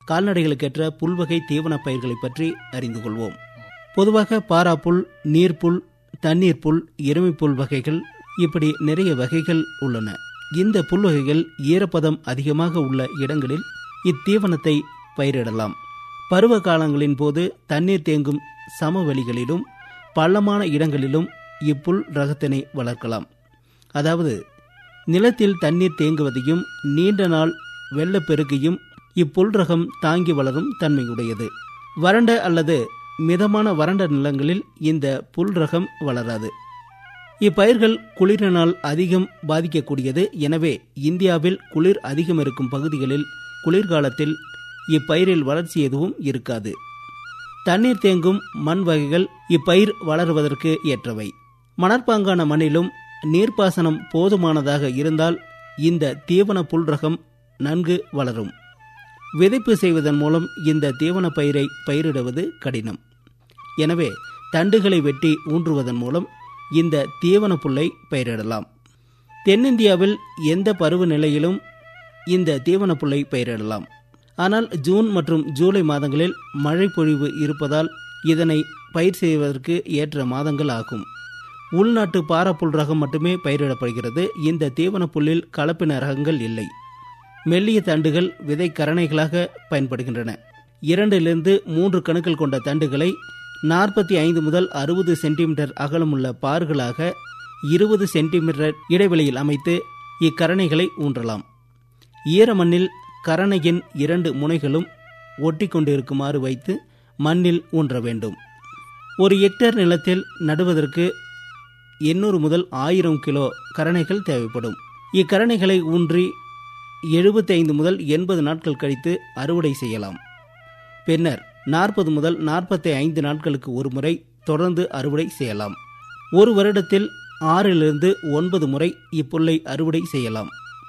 கால்நடைகளுக்கேற்ற புல்வகை தீவன பயிர்களை பற்றி அறிந்து கொள்வோம் பொதுவாக பாராப்புல் நீர்ப்புல் தண்ணீர் புல் எருமைப்புல் வகைகள் இப்படி நிறைய வகைகள் உள்ளன இந்த புல் வகைகள் ஈரப்பதம் அதிகமாக உள்ள இடங்களில் இத்தீவனத்தை பயிரிடலாம் பருவ காலங்களின் போது தண்ணீர் தேங்கும் சமவெளிகளிலும் பள்ளமான இடங்களிலும் இப்புல் ரகத்தினை வளர்க்கலாம் அதாவது நிலத்தில் தண்ணீர் தேங்குவதையும் நீண்ட நாள் வெள்ளப்பெருக்கையும் இப்புல் ரகம் தாங்கி வளரும் தன்மையுடையது வறண்ட அல்லது மிதமான வறண்ட நிலங்களில் இந்த புல் ரகம் வளராது இப்பயிர்கள் குளிரினால் அதிகம் பாதிக்கக்கூடியது எனவே இந்தியாவில் குளிர் அதிகம் இருக்கும் பகுதிகளில் குளிர்காலத்தில் இப்பயிரில் வளர்ச்சி எதுவும் இருக்காது தண்ணீர் தேங்கும் மண் வகைகள் இப்பயிர் வளருவதற்கு ஏற்றவை மணற்பாங்கான மண்ணிலும் நீர்ப்பாசனம் போதுமானதாக இருந்தால் இந்த தீவன புல் ரகம் நன்கு வளரும் விதைப்பு செய்வதன் மூலம் இந்த தீவன பயிரை பயிரிடுவது கடினம் எனவே தண்டுகளை வெட்டி ஊன்றுவதன் மூலம் இந்த தீவன புல்லை பயிரிடலாம் தென்னிந்தியாவில் எந்த பருவநிலையிலும் இந்த தீவன புல்லை பயிரிடலாம் ஆனால் ஜூன் மற்றும் ஜூலை மாதங்களில் மழை பொழிவு இருப்பதால் இதனை பயிர் செய்வதற்கு ஏற்ற மாதங்கள் ஆகும் உள்நாட்டு பாரப்புல் ரகம் மட்டுமே பயிரிடப்படுகிறது இந்த தீவன புல்லில் கலப்பின ரகங்கள் இல்லை மெல்லிய தண்டுகள் விதை கரணைகளாக பயன்படுகின்றன இரண்டிலிருந்து மூன்று கணுக்கள் கொண்ட தண்டுகளை நாற்பத்தி ஐந்து முதல் அறுபது சென்டிமீட்டர் அகலமுள்ள பார்களாக இருபது சென்டிமீட்டர் இடைவெளியில் அமைத்து இக்கரணைகளை ஊன்றலாம் ஈரமண்ணில் கரணையின் இரண்டு முனைகளும் ஒட்டி கொண்டிருக்குமாறு வைத்து மண்ணில் ஊன்ற வேண்டும் ஒரு ஹெக்டேர் நிலத்தில் நடுவதற்கு எண்ணூறு முதல் ஆயிரம் கிலோ கரணைகள் தேவைப்படும் இக்கரணைகளை ஊன்றி எழுபத்தைந்து முதல் எண்பது நாட்கள் கழித்து அறுவடை செய்யலாம் பின்னர் நாற்பது முதல் நாற்பத்தி ஐந்து நாட்களுக்கு ஒரு முறை தொடர்ந்து அறுவடை செய்யலாம் ஒரு வருடத்தில் ஆறிலிருந்து ஒன்பது முறை இப்புல்லை அறுவடை செய்யலாம்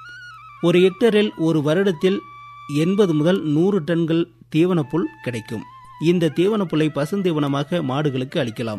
ஒரு ஹெக்டரில் ஒரு வருடத்தில் எண்பது முதல் நூறு டன்கள் தீவனப்புல் கிடைக்கும் இந்த தீவனப்புல்லை பசுந்தீவனமாக மாடுகளுக்கு அளிக்கலாம்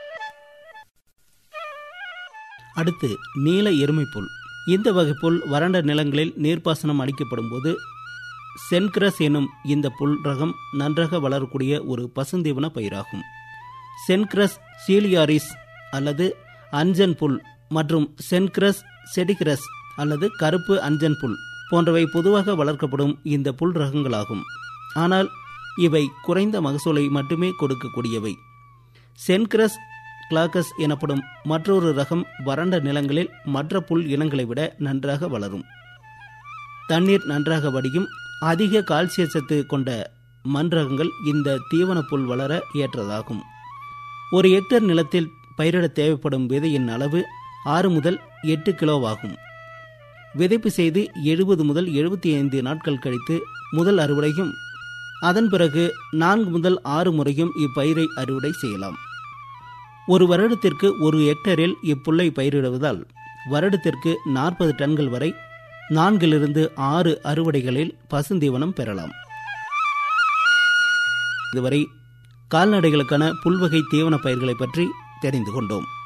அடுத்து நீல எருமைப்புல் இந்த வகை புல் வறண்ட நிலங்களில் நீர்ப்பாசனம் அளிக்கப்படும் போது சென்கிரஸ் எனும் இந்த புல் ரகம் நன்றாக வளரக்கூடிய ஒரு பசுந்தீவன பயிராகும் சென்கிரஸ் சீலியாரிஸ் அல்லது அஞ்சன் புல் மற்றும் சென்கிரஸ் செடிகிரஸ் அல்லது கருப்பு அஞ்சன் புல் போன்றவை பொதுவாக வளர்க்கப்படும் இந்த புல் ரகங்களாகும் ஆனால் இவை குறைந்த மகசூலை மட்டுமே கொடுக்கக்கூடியவை சென்கிரஸ் கிளாக்கஸ் எனப்படும் மற்றொரு ரகம் வறண்ட நிலங்களில் மற்ற புல் இனங்களை விட நன்றாக வளரும் தண்ணீர் நன்றாக வடியும் அதிக கால்சிய சத்து கொண்ட மண் ரகங்கள் இந்த தீவன புல் வளர ஏற்றதாகும் ஒரு ஹெக்டர் நிலத்தில் பயிரிட தேவைப்படும் விதையின் அளவு ஆறு முதல் எட்டு கிலோவாகும் விதைப்பு செய்து எழுபது முதல் எழுபத்தி ஐந்து நாட்கள் கழித்து முதல் அறுவடையும் அதன் பிறகு நான்கு முதல் ஆறு முறையும் இப்பயிரை அறுவடை செய்யலாம் ஒரு வருடத்திற்கு ஒரு ஹெக்டரில் இப்புல்லை பயிரிடுவதால் வருடத்திற்கு நாற்பது டன்கள் வரை நான்கிலிருந்து ஆறு அறுவடைகளில் பசுந்தீவனம் பெறலாம் இதுவரை கால்நடைகளுக்கான புல்வகை தீவன பயிர்களை பற்றி தெரிந்து கொண்டோம்